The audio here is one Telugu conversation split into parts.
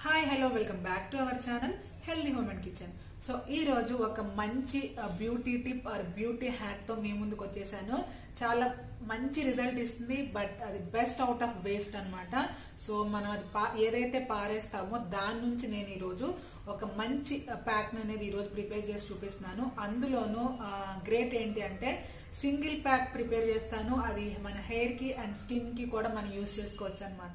hi hello welcome back to our channel Healthy Home and Kitchen so ఈ రోజు ఒక మంచి beauty tip or beauty hack తో మీ ముందుకు వచ్చేసాను చాలా మంచి రిజల్ట్ ఇస్తుంది బట్ అది బెస్ట్ అవుట్ ఆఫ్ వేస్ట్ అన్నమాట సో మనం అది పా- ఏదైతే పారేస్తామో దాని నుంచి నేను ఈరోజు ఒక మంచి ప్యాక్ అనేది ఈరోజు ప్రిపేర్ చేసి చూపిస్తున్నాను అందులోనూ గ్రేట్ ఏంటి అంటే సింగిల్ ప్యాక్ ప్రిపేర్ చేస్తాను అది మన హెయిర్ కి అండ్ స్కిన్ కి కూడా మనం యూజ్ చేసుకోవచ్చు అనమాట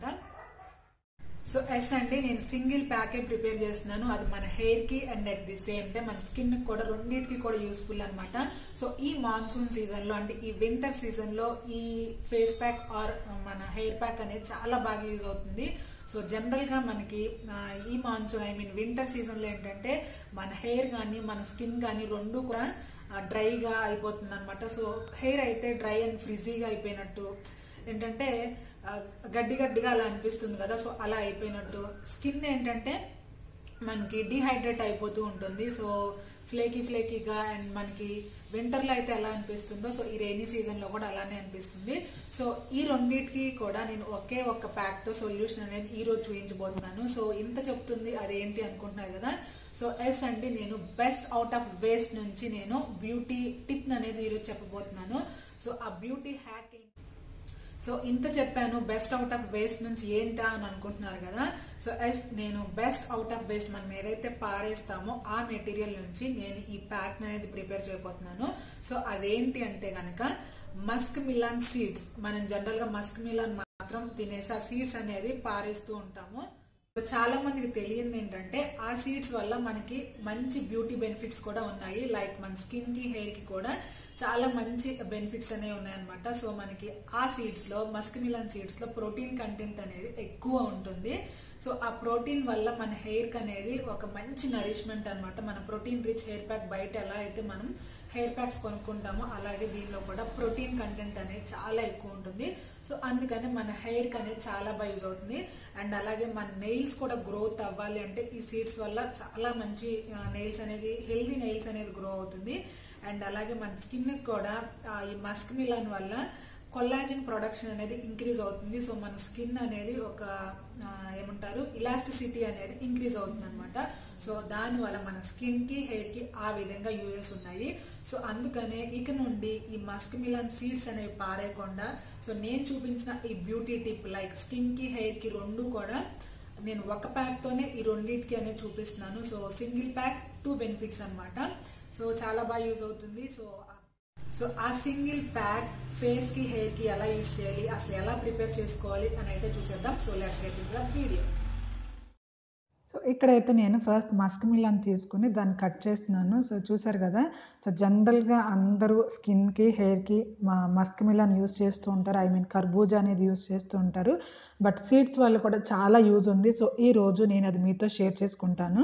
సో ఎస్ అండి నేను సింగిల్ ప్యాకే ప్రిపేర్ చేస్తున్నాను అది మన హెయిర్ కి and at the same time మన స్కిన్ కూడా రెండింటికి కూడా యూస్ఫుల్ అన్నమాట సో ఈ మాన్సూన్ సీజన్ లో అంటే ఈ వింటర్ సీజన్ లో ఈ ఫేస్ ప్యాక్ ఆర్ మన హెయిర్ ప్యాక్ అనేది చాలా బాగా యూజ్ అవుతుంది సో జనరల్ గా మనకి ఆ, ఈ monsoon I mean winter season లో ఏంటంటే మన హెయిర్ కానీ మన స్కిన్ కానీ రెండు కూడా డ్రైగా అయిపోతుంది అనమాట సో హెయిర్ అయితే డ్రై అండ్ ఫ్రిజీగా అయిపోయినట్టు ఏంటంటే ఆ, గడ్డి గడ్డిగా అలా అనిపిస్తుంది కదా సో అలా అయిపోయినట్టు స్కిన్ ఏంటంటే మనకి డిహైడ్రేట్ అయిపోతూ ఉంటుంది సో ఫ్లేకీ ఫ్లేకీగా అండ్ మనకి వింటర్ లో అయితే ఎలా అనిపిస్తుందో సో ఈ రైనీ సీజన్ లో కూడా అలానే అనిపిస్తుంది సో ఈ రెండింటికి కూడా నేను ఒకే ఒక్క ప్యాక్ తో సొల్యూషన్ అనేది ఈ రోజు చూపించబోతున్నాను సో ఇంత చెప్తుంది అదేంటి అనుకుంటున్నారు కదా సో ఎస్ అండి నేను బెస్ట్ అవుట్ ఆఫ్ వేస్ట్ నుంచి నేను బ్యూటీ టిప్ అనేది ఈరోజు చెప్పబోతున్నాను సో ఆ బ్యూటీ హ్యాక్ ఏంటి సో ఇంత చెప్పాను బెస్ట్ అవుట్ ఆఫ్ వేస్ట్ నుంచి ఏంటా అని అనుకుంటున్నారు కదా సో ఎస్ నేను బెస్ట్ అవుట్ ఆఫ్ వేస్ట్ మనం ఏదైతే పారేస్తామో ఆ మెటీరియల్ నుంచి నేను ఈ ప్యాక్ అనేది ప్రిపేర్ చేయబోతున్నాను సో అదేంటి అంటే గనక మస్క్ మిలాన్ సీడ్స్ మనం జనరల్ గా మస్క్ మిలాన్ మాత్రం తినేసి ఆ సీడ్స్ అనేది పారేస్తూ ఉంటాము సో చాలా మందికి తెలియదు ఏంటంటే ఆ సీడ్స్ వల్ల మనకి మంచి బ్యూటీ బెనిఫిట్స్ కూడా ఉన్నాయి లైక్ మన స్కిన్ కి హెయిర్ కి కూడా చాలా మంచి బెనిఫిట్స్ అనేవి ఉన్నాయన్నమాట సో మనకి ఆ సీడ్స్ లో మస్క్ మిలన్ సీడ్స్ లో ప్రోటీన్ కంటెంట్ అనేది ఎక్కువ ఉంటుంది సో ఆ ప్రోటీన్ వల్ల మన హెయిర్ కి అనేది ఒక మంచి నరిష్మెంట్ అన్నమాట మన ప్రోటీన్ రిచ్ హెయిర్ ప్యాక్ బయట ఎలా అయితే మనం హెయిర్ ప్యాక్స్ కొనుక్కుంటామో అలాగే దీనిలో కూడా ప్రోటీన్ కంటెంట్ అనేది చాలా ఎక్కువ ఉంటుంది సో అందుకని మన హెయిర్ కి అనేది చాలా బాగా యూజ్ అవుతుంది అండ్ అలాగే మన నెయిల్స్ కూడా గ్రోత్ అవ్వాలి అంటే ఈ సీడ్స్ వల్ల చాలా మంచి నెయిల్స్ అనేది హెల్దీ నెయిల్స్ అనేది గ్రో అవుతుంది అండ్ అలాగే మన స్కిన్ కూడా ఆ, ఈ మస్క్ మిలన్ వల్ల కొల్లాజిన్ ప్రొడక్షన్ అనేది ఇంక్రీజ్ అవుతుంది సో మన స్కిన్ అనేది ఒక ఆ, ఏమంటారు ఇలాస్టిసిటీ అనేది ఇంక్రీజ్ అవుతుంది అనమాట సో దాని వల్ల మన స్కిన్ కి హెయిర్ కి ఆ విధంగా యూజెస్ ఉన్నాయి సో అందుకనే ఇక నుండి ఈ మస్క్ మిలన్ సీడ్స్ అనేవి పారేయకుండా సో నేను చూపించిన ఈ బ్యూటీ టిప్ లైక్ స్కిన్ కి హెయిర్ కి రెండు కూడా నేను ఒక ప్యాక్ తోనే ఈ రెండింటికి అనేది చూపిస్తున్నాను so single pack two benefits అన్నమాట సో చాలా బాగా యూజ్ అవుతుంది సో సో ఆ సింగిల్ ప్యాక్ ఫేస్ కి హెయిర్ కి ఎలా యూజ్ చేయాలి అసలు ఎలా ప్రిపేర్ చేసుకోవాలి అని అయితే చూసేద్దాం so let's get in the video so ఇక్కడైతే నేను ఫస్ట్ మస్క్ మిలాన్ తీసుకుని దాన్ని కట్ చేస్తున్నాను సో చూసారు కదా సో జనరల్గా అందరూ స్కిన్కి హెయిర్కి మస్క్ మిలాన్ యూస్ చేస్తూ ఉంటారు ఐ మీన్ కర్బూజా అనేది యూస్ చేస్తూ ఉంటారు బట్ సీడ్స్ వల్ల కూడా చాలా యూజ్ ఉంది సో ఈ రోజు నేను అది మీతో షేర్ చేసుకుంటాను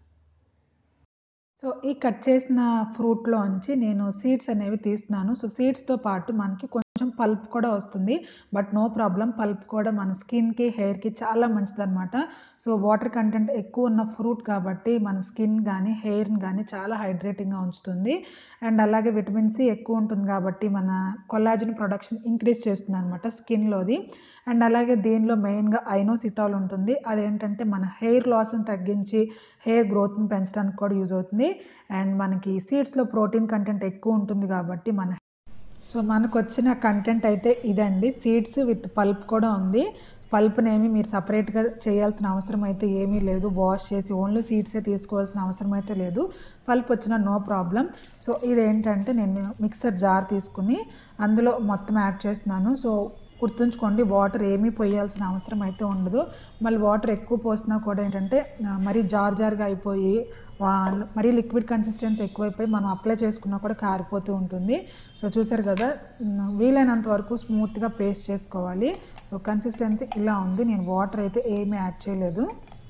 సో ఈ కట్ చేసిన ఫ్రూట్లోంచి నేను సీడ్స్ అనేవి తీస్తున్నాను సో సీడ్స్తో పాటు మనకి కొంచెం పల్ప్ కూడా వస్తుంది బట్ నో ప్రాబ్లం పల్ప్ కూడా మన స్కిన్కి హెయిర్కి చాలా మంచిదన్నమాట సో వాటర్ కంటెంట్ ఎక్కువ ఉన్న ఫ్రూట్ కాబట్టి మన స్కిన్ కానీ హెయిర్ని కానీ చాలా హైడ్రేటింగ్గా ఉంచుతుంది అండ్ అలాగే విటమిన్ సి ఎక్కువ ఉంటుంది కాబట్టి మన కొల్లాజిన్ ప్రొడక్షన్ ఇంక్రీజ్ చేస్తుంది అనమాట స్కిన్లోది అండ్ అలాగే దీనిలో మెయిన్గా ఐనోసిటాల్ ఉంటుంది అదేంటంటే మన హెయిర్ లాస్ని తగ్గించి హెయిర్ గ్రోత్ని పెంచడానికి కూడా యూజ్ అవుతుంది అండ్ మనకి సీడ్స్లో ప్రోటీన్ కంటెంట్ ఎక్కువ ఉంటుంది కాబట్టి మన సో మనకు వచ్చిన కంటెంట్ అయితే ఇదండి సీడ్స్ విత్ పల్ప్ కూడా ఉంది పల్ప్నేమి మీరు సపరేట్గా చేయాల్సిన అవసరం అయితే ఏమీ లేదు వాష్ చేసి ఓన్లీ సీడ్సే తీసుకోవాల్సిన అవసరం అయితే లేదు పల్ప్ వచ్చిన నో ప్రాబ్లం సో ఇదేంటంటే నేను మిక్సర్ జార్ తీసుకుని అందులో మొత్తం యాడ్ చేస్తున్నాను సో గుర్తుంచుకోండి వాటర్ ఏమీ పోయాల్సిన అవసరం అయితే ఉండదు మళ్ళీ వాటర్ ఎక్కువ పోసినా కూడా ఏంటంటే ఆ, మరీ జార్ జార్గా అయిపోయి వా- మరీ లిక్విడ్ కన్సిస్టెన్సీ ఎక్కువైపోయి మనం అప్లై చేసుకున్నా కూడా కారిపోతూ ఉంటుంది సో చూసారు కదా ఉమ్, వీలైనంత వరకు స్మూత్గా పేస్ట్ చేసుకోవాలి సో కన్సిస్టెన్సీ ఇలా ఉంది నేను వాటర్ అయితే ఏమీ యాడ్ చేయలేదు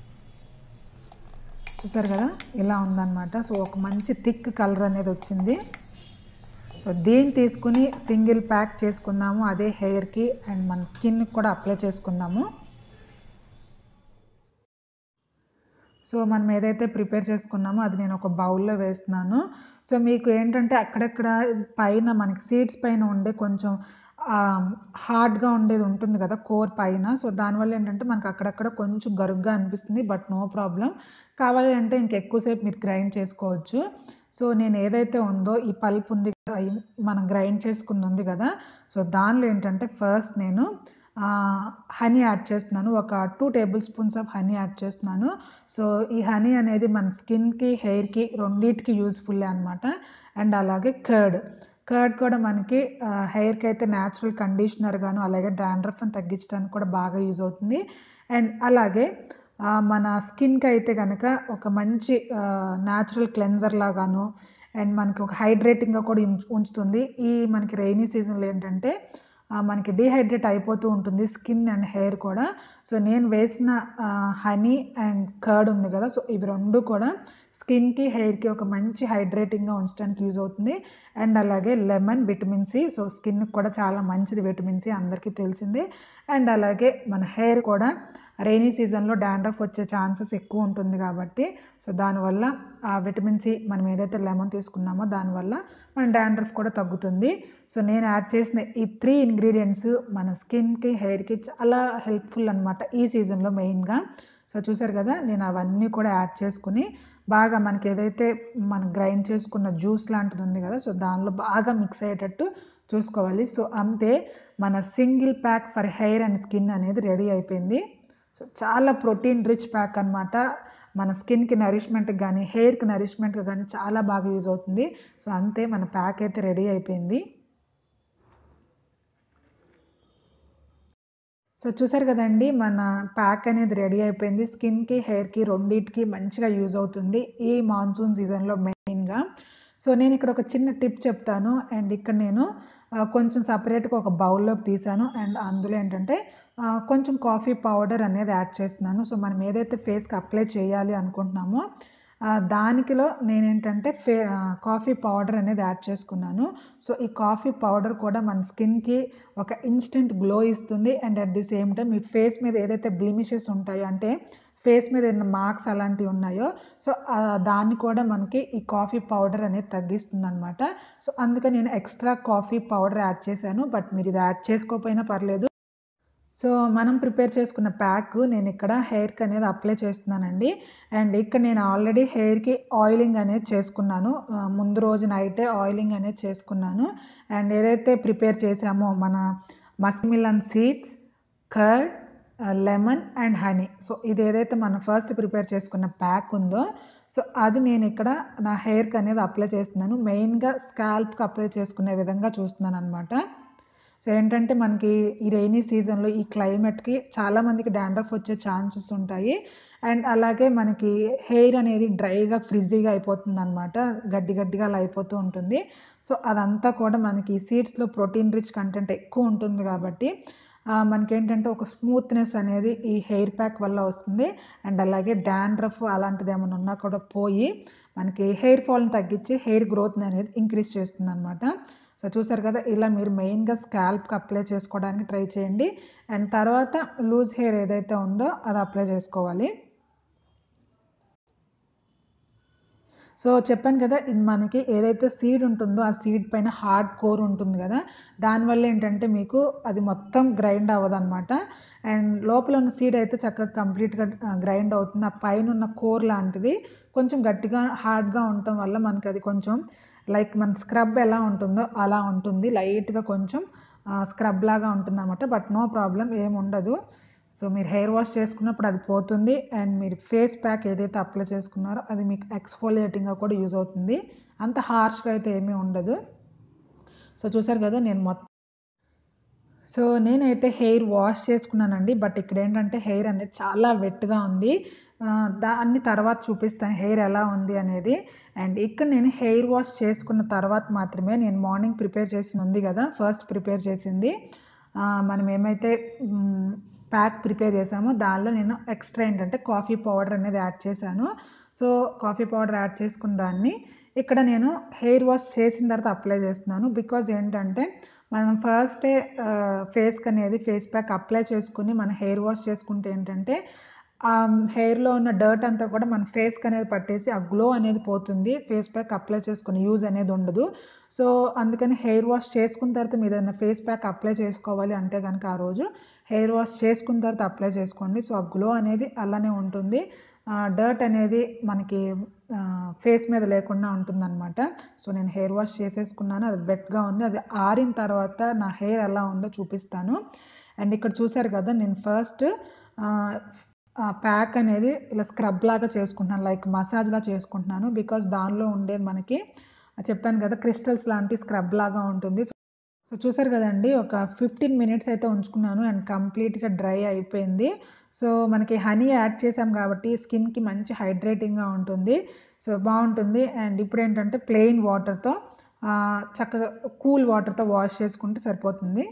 చూసారు కదా ఇలా ఉందన్నమాట సో ఒక మంచి థిక్ కలర్ అనేది వచ్చింది సో దీన్ని తీసుకుని సింగిల్ ప్యాక్ చేసుకుందాము అదే హెయిర్కి అండ్ మన స్కిన్కి కూడా అప్లై చేసుకుందాము సో మనం ఏదైతే ప్రిపేర్ చేసుకున్నామో అది నేను ఒక బౌల్లో వేస్తున్నాను సో మీకు ఏంటంటే అక్కడక్కడ పైన మనకి సీడ్స్ పైన ఉండే కొంచెం హార్డ్గా ఉండేది ఉంటుంది కదా కోర్ పైన సో దానివల్ల ఏంటంటే మనకు అక్కడక్కడ కొంచెం గరుగ్గా అనిపిస్తుంది బట్ నో ప్రాబ్లం కావాలి అంటే ఇంకెక్కువసేపు మీరు గ్రైండ్ చేసుకోవచ్చు సో నేను ఏదైతే ఉందో ఈ పల్ప్ ఉంది కదా, ఈ మనం గ్రైండ్ చేసుకుంది ఉంది కదా సో దానిలో ఏంటంటే ఫస్ట్ నేను హనీ యాడ్ చేస్తున్నాను ఒక two table spoons of honey add చేస్తున్నాను సో ఈ హనీ అనేది మన స్కిన్కి హెయిర్కి రెండింటికి యూస్ఫుల్ అనమాట అండ్ అలాగే కర్డ్ కర్డ్ కూడా మనకి హెయిర్కి అయితే న్యాచురల్ కండిషనర్ గాను అలాగే డాండ్రఫ్ని తగ్గించడానికి కూడా బాగా యూజ్ అవుతుంది అండ్ అలాగే ఆ, మన స్కిన్కి అయితే కనుక ఒక మంచి న్యాచురల్ క్లెన్జర్ లాగాను అండ్ మనకి ఒక హైడ్రేటింగ్గా కూడా ఉంచు- ఉంచుతుంది ఈ మనకి రైనీ సీజన్లో ఏంటంటే ఆ, మనకి డీహైడ్రేట్ అయిపోతూ ఉంటుంది స్కిన్ అండ్ హెయిర్ కూడా సో నేను వేసిన హనీ అండ్ కర్డ్ ఉంది కదా సో ఇవి రెండు కూడా స్కిన్కి హెయిర్కి ఒక మంచి హైడ్రేటింగ్గా ఉంచడానికి యూజ్ అవుతుంది అండ్ అలాగే లెమన్ విటమిన్ సి సో స్కిన్కి కూడా చాలా మంచిది విటమిన్ సి అందరికీ తెలిసిందే అండ్ అలాగే మన హెయిర్ కూడా రైనీ సీజన్లో డాండ్రఫ్ వచ్చే ఛాన్సెస్ ఎక్కువ ఉంటుంది కాబట్టి సో దానివల్ల ఆ విటమిన్ సి మనం ఏదైతే లెమన్ తీసుకున్నామో దానివల్ల మన డాండ్రఫ్ కూడా తగ్గుతుంది సో నేను యాడ్ చేసిన ఈ త్రీ ఇంగ్రీడియంట్స్ మన స్కిన్కి హెయిర్కి చాలా హెల్ప్ఫుల్ అనమాట ఈ సీజన్లో మెయిన్గా సో చూసారు కదా నేను అవన్నీ కూడా యాడ్ చేసుకుని బాగా మనకి ఏదైతే మనం గ్రైండ్ చేసుకున్న జ్యూస్ లాంటిది ఉంది కదా సో దానిలో బాగా మిక్స్ అయ్యేటట్టు చూసుకోవాలి సో అంతే మన single pack for hair and skin అనేది రెడీ అయిపోయింది సో చాలా ప్రోటీన్ రిచ్ ప్యాక్ అనమాట మన స్కిన్కి నరిష్మెంట్కి కానీ హెయిర్కి నరిష్మెంట్కి కానీ చాలా బాగా యూజ్ అవుతుంది సో అంతే మన ప్యాక్ అయితే రెడీ అయిపోయింది సో చూసారు కదండి మన ప్యాక్ అనేది రెడీ అయిపోయింది స్కిన్కి హెయిర్కి రెండింటికి మంచిగా యూజ్ అవుతుంది ఈ మాన్సూన్ సీజన్లో మెయిన్గా సో నేను ఇక్కడ ఒక చిన్న టిప్ చెప్తాను అండ్ ఇక్కడ నేను ఆ, కొంచెం సపరేట్గా ఒక బౌల్లోకి తీసాను అండ్ అందులో ఏంటంటే ఆ, కొంచెం కాఫీ పౌడర్ అనేది యాడ్ చేస్తున్నాను సో మనం ఏదైతే ఫేస్కి అప్లై చేయాలి అనుకుంటున్నామో ఆ, దానికిలో నేనేంటంటే ఫే ఆ, కాఫీ పౌడర్ అనేది యాడ్ చేసుకున్నాను సో ఈ కాఫీ పౌడర్ కూడా మన స్కిన్కి ఒక ఇన్స్టెంట్ గ్లో ఇస్తుంది and at the same time మీ ఫేస్ మీద ఏదైతే బ్లిమిషెస్ ఉంటాయో అంటే ఫేస్ మీద ఏదైనా మార్క్స్ అలాంటివి ఉన్నాయో సో ఆ, దాన్ని కూడా మనకి ఈ కాఫీ పౌడర్ అనేది తగ్గిస్తుంది అనమాట సో అందుకని నేను ఎక్స్ట్రా కాఫీ పౌడర్ యాడ్ చేశాను బట్ మీరు ఇది యాడ్ చేసుకోకపోయినా పర్లేదు సో మనం ప్రిపేర్ చేసుకున్న ప్యాక్ నేను ఇక్కడ హెయిర్కి అనేది అప్లై చేస్తున్నానండి అండ్ ఇక్కడ నేను ఆల్రెడీ హెయిర్కి ఆయిలింగ్ అనేది చేసుకున్నాను ఆ, ముందు రోజు నైటే ఆయిలింగ్ అనేది చేసుకున్నాను అండ్ ఏదైతే ప్రిపేర్ చేసామో మన muskmelon seeds curd lemon and honey so ఇది ఏదైతే మనం ఫస్ట్ ప్రిపేర్ చేసుకున్న ప్యాక్ ఉందో సో అది నేను ఇక్కడ నా హెయిర్కి అనేది అప్లై చేస్తున్నాను మెయిన్గా స్కాల్ప్కి అప్లై చేసుకునే విధంగా చూస్తున్నాను అనమాట సో ఏంటంటే మనకి ఈ రైనీ సీజన్లో ఈ క్లైమేట్కి చాలామందికి డాండ్రఫ్ వచ్చే ఛాన్సెస్ ఉంటాయి అండ్ అలాగే మనకి హెయిర్ అనేది డ్రైగా ఫ్రిజీగా అయిపోతుంది అనమాట గడ్డి గడ్డిగా అలా అయిపోతూ ఉంటుంది సో అదంతా కూడా మనకి సీడ్స్లో ప్రోటీన్ రిచ్ కంటెంట్ ఎక్కువ ఉంటుంది కాబట్టి ఆ, మనకేంటంటే ఒక స్మూత్నెస్ అనేది ఈ హెయిర్ ప్యాక్ వల్ల వస్తుంది అండ్ అలాగే డాండ్రఫ్ అలాంటిది ఏమైనా ఉన్నా కూడా పోయి మనకి హెయిర్ ఫాల్ని తగ్గించి హెయిర్ గ్రోత్ని అనేది ఇంక్రీజ్ చేస్తుంది అనమాట సో చూసారు కదా ఇలా మీరు మెయిన్గా స్కాల్ప్కి అప్లై చేసుకోవడానికి ట్రై చేయండి అండ్ తర్వాత లూజ్ హెయిర్ ఏదైతే ఉందో అది అప్లై చేసుకోవాలి సో చెప్పాను కదా ఇది మనకి ఏదైతే సీడ్ ఉంటుందో ఆ సీడ్ పైన హార్డ్ కోర్ ఉంటుంది కదా దానివల్ల ఏంటంటే మీకు అది మొత్తం గ్రైండ్ అవ్వదు అనమాట అండ్ లోపల ఉన్న సీడ్ అయితే చక్కగా కంప్లీట్గా గ్రైండ్ అవుతుంది ఆ పైన ఉన్న కోర్ లాంటిది కొంచెం గట్టిగా హార్డ్గా ఉండటం వల్ల మనకి అది కొంచెం లైక్ మన స్క్రబ్ ఎలా ఉంటుందో అలా ఉంటుంది లైట్గా కొంచెం స్క్రబ్ లాగా ఉంటుంది అనమాట బట్ నో ప్రాబ్లం ఏమి ఉండదు సో మీరు హెయిర్ వాష్ చేసుకున్నప్పుడు అది పోతుంది అండ్ మీరు ఫేస్ ప్యాక్ ఏదైతే అప్లై చేసుకున్నారో అది మీకు ఎక్స్ఫోలియేటింగ్గా కూడా యూజ్ అవుతుంది అంత హార్ష్గా అయితే ఏమీ ఉండదు సో చూసారు కదా నేను మొత్తం సో నేనైతే హెయిర్ వాష్ చేసుకున్నానండి బట్ ఇక్కడ ఏంటంటే హెయిర్ అనేది చాలా వెట్గా ఉంది ఆ, దాన్ని తర్వాత చూపిస్తాను హెయిర్ ఎలా ఉంది అనేది అండ్ ఇక్కడ నేను హెయిర్ వాష్ చేసుకున్న తర్వాత మాత్రమే నేను మార్నింగ్ ప్రిపేర్ చేసిన ఉంది కదా ఫస్ట్ ప్రిపేర్ చేసింది ఆ, మనం ఏమైతే ప్యాక్ ప్రిపేర్ చేసామో దానిలో నేను ఎక్స్ట్రా ఏంటంటే కాఫీ పౌడర్ అనేది యాడ్ చేశాను సో కాఫీ పౌడర్ యాడ్ చేసుకున్న దాన్ని ఇక్కడ నేను హెయిర్ వాష్ చేసిన తర్వాత అప్లై చేస్తున్నాను బికాజ్ ఏంటంటే మనం ఫస్టే ఫేస్కి అనేది ఫేస్ ప్యాక్ అప్లై చేసుకుని మన హెయిర్ వాష్ చేసుకుంటే ఏంటంటే ఆ హెయిర్లో ఉన్న డర్ట్ అంతా కూడా మన ఫేస్కి అనేది పట్టేసి ఆ గ్లో అనేది పోతుంది ఫేస్ ప్యాక్ అప్లై చేసుకుని యూజ్ అనేది ఉండదు సో అందుకని హెయిర్ వాష్ చేసుకున్న తర్వాత మీరు ఏదైనా ఫేస్ ప్యాక్ అప్లై చేసుకోవాలి అంటే కనుక ఆ రోజు హెయిర్ వాష్ చేసుకున్న తర్వాత అప్లై చేసుకోండి సో ఆ గ్లో అనేది అలానే ఉంటుంది డర్ట్ అనేది మనకి ఫేస్ మీద లేకుండా ఉంటుందన్నమాట సో నేను హెయిర్ వాష్ చేసేసుకున్నాను అది బెట్గా ఉంది అది ఆరిన తర్వాత నా హెయిర్ ఎలా ఉందో చూపిస్తాను అండ్ ఇక్కడ చూసారు కదా నేను ఫస్ట్ ప్యాక్ అనేది ఇలా స్క్రబ్ లాగా చేసుకుంటున్నాను లైక్ మసాజ్లా చేసుకుంటున్నాను బికాస్ దానిలో ఉండేది మనకి చెప్పాను కదా క్రిస్టల్స్ లాంటి స్క్రబ్ లాగా ఉంటుంది సో చూసారు కదండి ఒక ఫిఫ్టీన్ మినిట్స్ అయితే ఉంచుకున్నాను అండ్ కంప్లీట్గా డ్రై అయిపోయింది సో మనకి హనీ యాడ్ చేసాం కాబట్టి స్కిన్కి మంచి హైడ్రేటింగ్గా ఉంటుంది సో బాగుంటుంది అండ్ ఇప్పుడు ఏంటంటే ప్లెయిన్ వాటర్తో చక్కగా కూల్ వాటర్తో వాష్ చేసుకుంటే సరిపోతుంది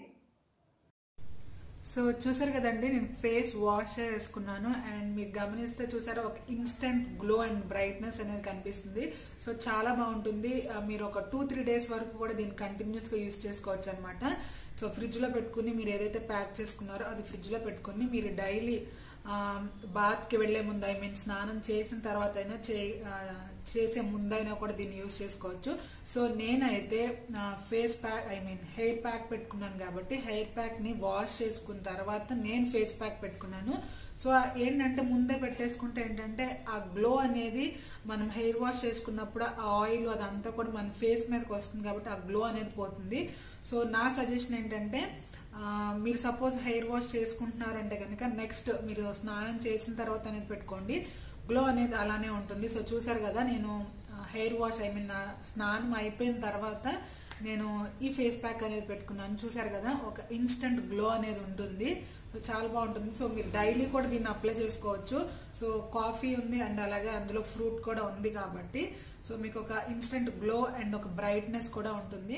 సో చూసారు కదండి నేను ఫేస్ వాష్ చేసుకున్నాను అండ్ మీరు గమనిస్తే చూసారా ఒక ఇన్స్టెంట్ గ్లో అండ్ బ్రైట్నెస్ అనేది కనిపిస్తుంది సో చాలా బాగుంటుంది మీరు ఒక టూ త్రీ డేస్ వరకు కూడా దీన్ని కంటిన్యూస్ గా యూస్ చేసుకోవచ్చు అనమాట సో ఫ్రిడ్జ్ లో పెట్టుకుని మీరు ఏదైతే ప్యాక్ చేసుకున్నారో అది ఫ్రిడ్జ్ లో పెట్టుకుని మీరు డైలీ బాత్ కి వెళ్లే ముందు ఐ మీన్ స్నానం చేసిన తర్వాత అయినా చేసే ముందైనా కూడా దీన్ని యూస్ చేసుకోవచ్చు సో నేనైతే face pack I mean hair pack పెట్టుకున్నాను కాబట్టి హెయిర్ ప్యాక్ ని వాష్ చేసుకున్న తర్వాత నేను ఫేస్ ప్యాక్ పెట్టుకున్నాను సో ఏంటంటే ముందే పెట్టేసుకుంటే ఏంటంటే ఆ గ్లో అనేది మనం హెయిర్ వాష్ చేసుకున్నప్పుడు ఆ ఆయిల్ అదంతా కూడా మన ఫేస్ మీదకి వస్తుంది కాబట్టి ఆ గ్లో అనేది పోతుంది సో నా సజెషన్ ఏంటంటే మీరు సపోజ్ హెయిర్ వాష్ చేసుకుంటున్నారంటే కనుక నెక్స్ట్ మీరు స్నానం చేసిన తర్వాత అనేది పెట్టుకోండి గ్లో అనేది అలానే ఉంటుంది సో చూసారు కదా నేను హెయిర్ వాష్ ఐ మీన్ స్నానం అయిపోయిన తర్వాత నేను ఈ ఫేస్ ప్యాక్ అనేది పెట్టుకున్నాను చూసారు కదా ఒక ఇన్స్టెంట్ గ్లో అనేది ఉంటుంది సో చాలా బాగుంటుంది సో మీరు డైలీ కూడా దీన్ని అప్లై చేసుకోవచ్చు సో కాఫీ ఉంది అండ్ అలాగే అందులో ఫ్రూట్ కూడా ఉంది కాబట్టి సో మీకు ఒక ఇన్స్టెంట్ గ్లో అండ్ ఒక బ్రైట్నెస్ కూడా ఉంటుంది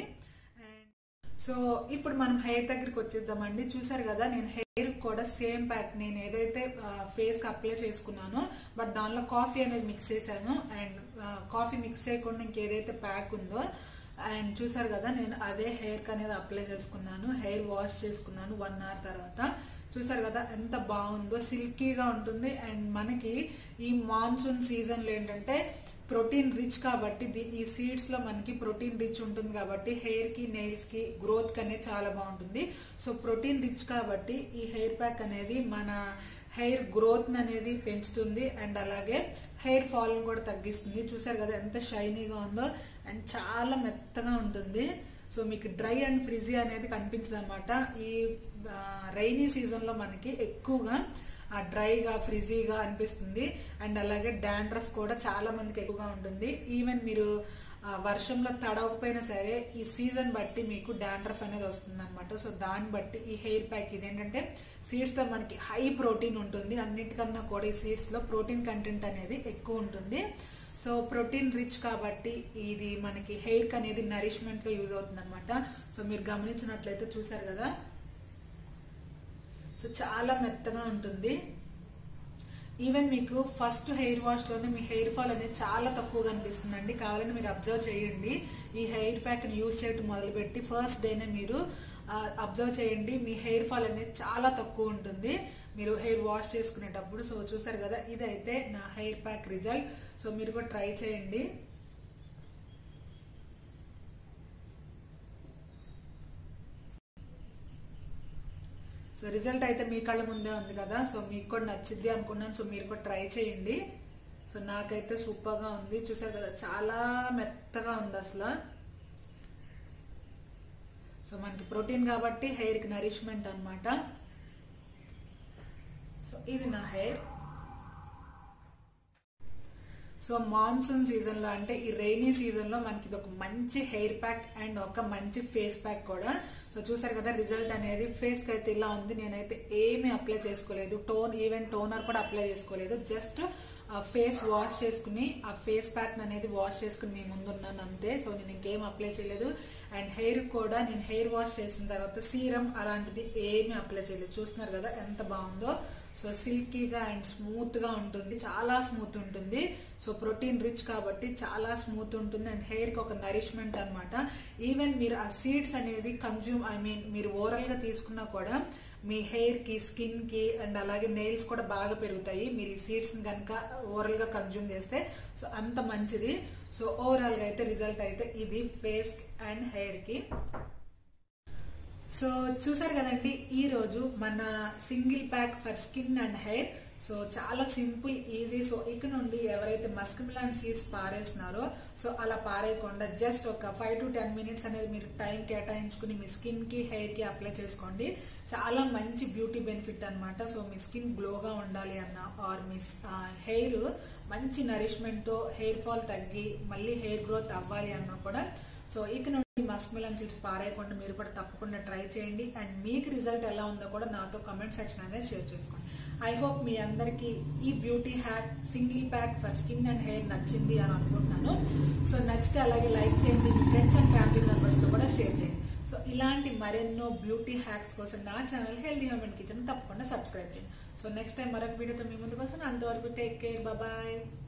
సో ఇప్పుడు మనం హెయిర్ దగ్గరికి వచ్చేద్దామండి చూసారు కదా నేను హెయిర్ కూడా సేమ్ ప్యాక్ నేను ఏదైతే ఫేస్ కి అప్లై చేసుకున్నానో బట్ దానిలో కాఫీ అనేది మిక్స్ చేశాను అండ్ కాఫీ మిక్స్ చేయకుండా ఇంకేదైతే ప్యాక్ ఉందో అండ్ చూసారు కదా నేను అదే హెయిర్ కి అనేది అప్లై చేసుకున్నాను హెయిర్ వాష్ చేసుకున్నాను వన్ అవర్ తర్వాత చూసారు కదా ఎంత బాగుందో సిల్కీగా ఉంటుంది అండ్ మనకి ఈ మాన్సూన్ సీజన్ లో ఏంటంటే ప్రోటీన్ రిచ్ కాబట్టి ఈ సీడ్స్ లో మనకి ప్రోటీన్ రిచ్ ఉంటుంది కాబట్టి హెయిర్ కి నెయిల్స్ కి గ్రోత్ కి అనేది చాలా బాగుంటుంది సో ప్రోటీన్ రిచ్ కాబట్టి ఈ హెయిర్ ప్యాక్ అనేది మన హెయిర్ గ్రోత్ అనేది పెంచుతుంది అండ్ అలాగే హెయిర్ ఫాల్ కూడా తగ్గిస్తుంది చూసారు కదా ఎంత షైనీగా ఉందో అండ్ చాలా మెత్తగా ఉంటుంది సో మీకు డ్రై అండ్ ఫ్రిజీ అనేది కనిపించదు అనమాట ఈ రైనీ సీజన్ లో మనకి ఎక్కువగా ఆ డ్రైగా ఫ్రిజీగా అనిపిస్తుంది అండ్ అలాగే డాండ్రఫ్ కూడా చాలా మందికి ఎక్కువగా ఉంటుంది ఈవెన్ మీరు వర్షంలో తడవకపోయినా సరే ఈ సీజన్ బట్టి మీకు డాండ్రఫ్ అనేది వస్తుంది అనమాట సో దాన్ని బట్టి ఈ హెయిర్ ప్యాక్ ఇది ఏంటంటే సీడ్స్ తో మనకి హై ప్రోటీన్ ఉంటుంది అన్నిటికన్నా కూడా ఈ సీడ్స్ లో ప్రోటీన్ కంటెంట్ అనేది ఎక్కువ ఉంటుంది సో ప్రోటీన్ రిచ్ కాబట్టి ఇది మనకి హెయిర్ కి అనేది నరిష్మెంట్ గా యూజ్ అవుతుంది అనమాట సో మీరు గమనించినట్లయితే చూసారు కదా సో చాలా మెత్తగా ఉంటుంది ఈవెన్ మీకు ఫస్ట్ హెయిర్ వాష్ లోనే మీ హెయిర్ ఫాల్ అనేది చాలా తక్కువగా అనిపిస్తుందండి కావాలని మీరు అబ్జర్వ్ చేయండి ఈ హెయిర్ ప్యాక్ ని యూజ్ చేయడం మొదలుపెట్టి ఫస్ట్ డేనే మీరు అబ్జర్వ్ చేయండి మీ హెయిర్ ఫాల్ అనేది చాలా తక్కువ ఉంటుంది మీరు హెయిర్ వాష్ చేసుకునేటప్పుడు సో చూసారు కదా ఇదైతే నా హెయిర్ ప్యాక్ రిజల్ట్ సో మీరు కూడా ట్రై చేయండి సో రిజల్ట్ అయితే మీ కళ్ళ ముందే ఉంది కదా సో మీకు కూడా నచ్చిద్ది అనుకున్నాను సో మీరు కూడా ట్రై చేయండి సో నాకైతే సూపర్ గా ఉంది చూసారు కదా చాలా మెత్తగా ఉంది అసలు సో మనకి ప్రోటీన్ కాబట్టి హెయిర్ కి నరిష్మెంట్ అనమాట సో ఇది నా హెయిర్ సో మాన్సూన్ సీజన్ లో అంటే ఈ రైనీ సీజన్ లో మనకి ఇది ఒక మంచి హెయిర్ ప్యాక్ అండ్ ఒక మంచి ఫేస్ ప్యాక్ కూడా సో చూసారు కదా రిజల్ట్ అనేది ఫేస్ కి అయితే ఇలా ఉంది నేనైతే ఏమీ అప్లై చేసుకోలేదు టోన్ ఈవెన్ టోనర్ కూడా అప్లై చేసుకోలేదు జస్ట్ ఫేస్ వాష్ చేసుకుని ఆ ఫేస్ ప్యాక్ అనేది వాష్ చేసుకుని మీ ముందున్నాను అంతే సో నేను ఇంకేం అప్లై చేయలేదు అండ్ హెయిర్ కూడా నేను హెయిర్ వాష్ చేసిన తర్వాత సీరం అలాంటిది ఏమీ అప్లై చేయలేదు చూస్తున్నారు కదా ఎంత బాగుందో సో సిల్కీగా అండ్ స్మూత్ గా ఉంటుంది చాలా స్మూత్ ఉంటుంది సో ప్రోటీన్ రిచ్ కాబట్టి చాలా స్మూత్ ఉంటుంది అండ్ హెయిర్ కి ఒక నరిష్మెంట్ అనమాట ఈవెన్ మీరు ఆ సీడ్స్ అనేది కన్జ్యూమ్ ఐ మీన్ మీరు ఓవరాల్ గా తీసుకున్నా కూడా మీ హెయిర్ కి స్కిన్ కి అండ్ అలాగే నెయిల్స్ కూడా బాగా పెరుగుతాయి మీరు ఈ సీడ్స్ కనుక ఓవరాల్ గా కన్జ్యూమ్ చేస్తే సో అంత మంచిది సో ఓవరాల్ గా అయితే రిజల్ట్ అయితే ఇది ఫేస్ అండ్ హెయిర్ కి సో చూసారు కదండి ఈ రోజు మన single pack for skin and hair so చాలా సింపుల్ ఈజీ సో ఇక నుండి ఎవరైతే మస్క్ మిలాన్ సీడ్స్ పారేస్తున్నారో సో అలా పారేయకుండా జస్ట్ ఒక ఫైవ్ టు టెన్ మినిట్స్ అనేది మీరు టైం కేటాయించుకుని మీ స్కిన్ కి హెయిర్ కి అప్లై చేసుకోండి చాలా మంచి బ్యూటీ బెనిఫిట్ అన్నమాట సో మీ స్కిన్ గ్లోగా ఉండాలి అన్న ఆర్ మీ హెయిర్ మంచి నరిష్మెంట్ తో హెయిర్ ఫాల్ తగ్గి మళ్ళీ హెయిర్ గ్రోత్ అవ్వాలి అన్నా కూడా సో ఇక నుండి మస్క్ మిలన్ సీడ్స్ పారేయకుండా మీరు కూడా తప్పకుండా ట్రై చేయండి అండ్ మీకు రిజల్ట్ ఎలా ఉందో కూడా నాతో కమెంట్ సెక్షన్ అనేది షేర్ చేసుకోండి ఐ హోప్ మీ అందరికీ ఈ beauty hack single pack for skin and hair నచ్చింది అని అనుకుంటున్నాను సో నచ్చితే అలాగే లైక్ చేయండి మీ ఫ్రెండ్స్ అండ్ ఫ్యామిలీ మెంబర్స్ తో కూడా షేర్ చేయండి సో ఇలాంటి మరెన్నో బ్యూటీ హ్యాక్స్ కోసం నా ఛానల్ హెల్దీ హోమ్ కిచెన్ తప్పకుండా సబ్స్క్రైబ్ చేయండి సో నెక్స్ట్ టైం మరొక వీడియోతో మీ ముందుకు వస్తాను అంతవరకు టేక్ కేర్ బాయ్